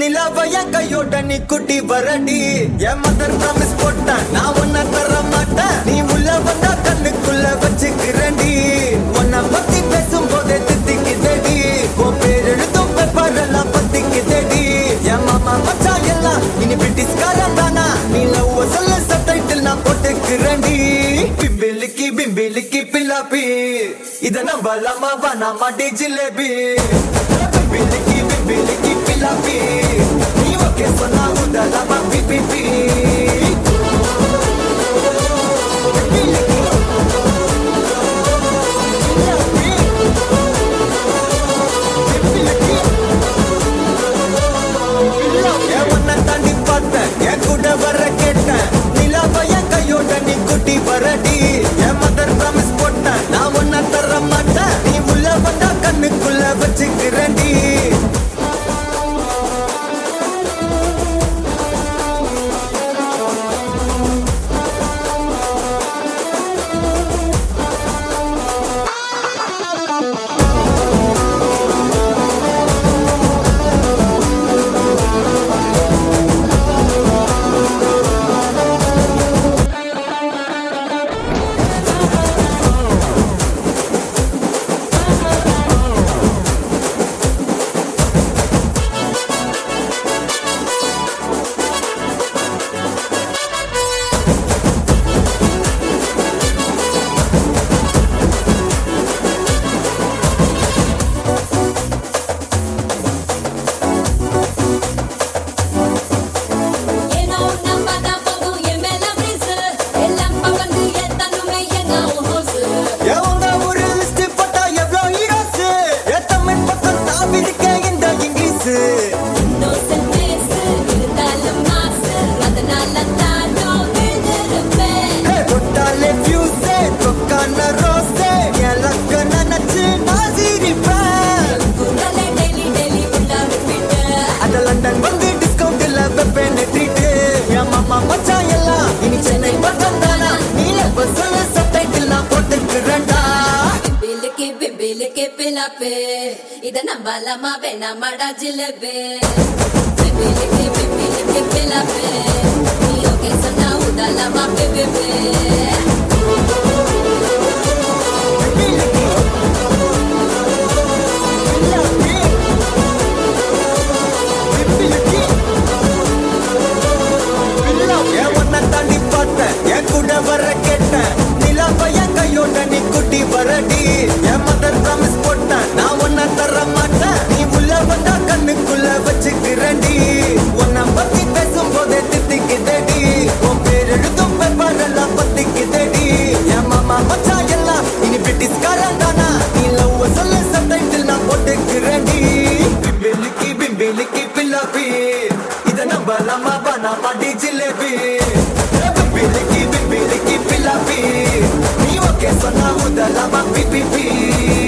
நிலவைய கையோட நீ குட்டி வரடி என் மதர் ப்ராமிஸ் போட்டேன் நான் உன்ன தர மாட்டேன் நீ உள்ள வந்தா கண்ணுக்குள்ள வச்சுக்கிறண்டி உன்னை பத்தி பேசும்போதே தித்திக்குதடி உன் பேர் எழுதும் பேப்பர் எல்லாம் பத்திக்குதடி என் மாமா மச்சான் எல்லாம் இனி பிரிட்டிஷ்காரன் தானா நீ லவ் சொல்ல சப்டைட்டில் நான் போட்டுக்கிறண்டி பிம்பிலிக்கி பிம்பிலிக்கி பில்லாப்பி இத நம்பலாமா வேணாமா டி ஜிலேபி பிம்பிலிக்கி பிம்பிலிக்கி பில்லாப்பி நீ ஓகே சொன்னா உதலாமா பிபிபி என் உன்னை தாண்டி பார்த்தேன், என் கூட வர கேட்டேன். நிலாவை என் கையோட நீ கூட்டி வரடி. என் mother promise போட்டேன், நான் உன்னை தர மாட்டேன். நீ உள்ள வந்தா கண்ணுக்குள்ள வச்சுக்கிறேன்டி. ಏನೋ ನಂಬದ ಮಗು ಎಮ್ಮೆಲ್ಲ ಬ್ರಿಸ್ எல்லாம் பவந்து எத்தனுமே எங்க ஹோஸ் என் உங்க ஊரு list போட்டா எவ்ளோ heroes. என் தமிழ் பக்கம் தாவி இருக்கேன் இந்த இங்கிலீஷ். இன்னோசன்ட் ஃபேஸ் இருந்தாலும் மாஸ் அதனால தான் நான் விழுந்திருப்பேன் Hey, தொட்டாலே fuse, தொக்கான rose. என் luck அ நினைச்சு நான் சிரிப்பேன். குரலை டெய்லி டெய்லி உள்ள விட்டு அந்த லண்டன் வந்து டிஸ்கவுண்ட்ல வெப்பேன் ட்ரீட் என் மாமா மச்சான் எல்லாம் இனி சென்னை பக்கம் தானா நீல பஸ்ல சப்டைட்டில் நான் போட்டுக்கிறேன்டா பிம்பிலுக்கு பிம்பிலுக்கு பிலாப்பு இத நம்பலாமா வேணாமாடா ஜிலேபி பிம்பிலுக்கு பிம்பிலுக்கு பிலாப்பு நீ ஓகே சொன்னா உதலாமா பிபிபி என் உன்னை தாண்டி பார்த்தேன், என் கூட வர கேட்டேன். நிலாவை என் கையோட நீ கூட்டி வரடி. என் mother promise போட்டேன், நான் உன்னை தர மாட்டேன். நீ உள்ள வந்தா கண்ணுக்குள்ள வச்சுக்கிறேன்டி. உன்னை பத்தி பேசும்போதே தித்திக்குதடி. உன் பேர் எழுதும் paper எல்லாம் பத்திக்குதடி. என் மாமா மச்சான் எல்லாம் இனி பிரிட்டிஷ்காரன் தானா? நீ love அ சொல்ல subtitle நான் போட்டுக்கிறேன்டி. பிம்பிலிக்கி பிம்பிலிக்கி பில்லாப்பி இத நம்பலாமா வேணாமா டி ஜிலேபி பிம்பிலிக்கி பிம்பிலிக்கி பில்லாப்பி நீ ஓகே சொன்னா உதலாமா பிபிபி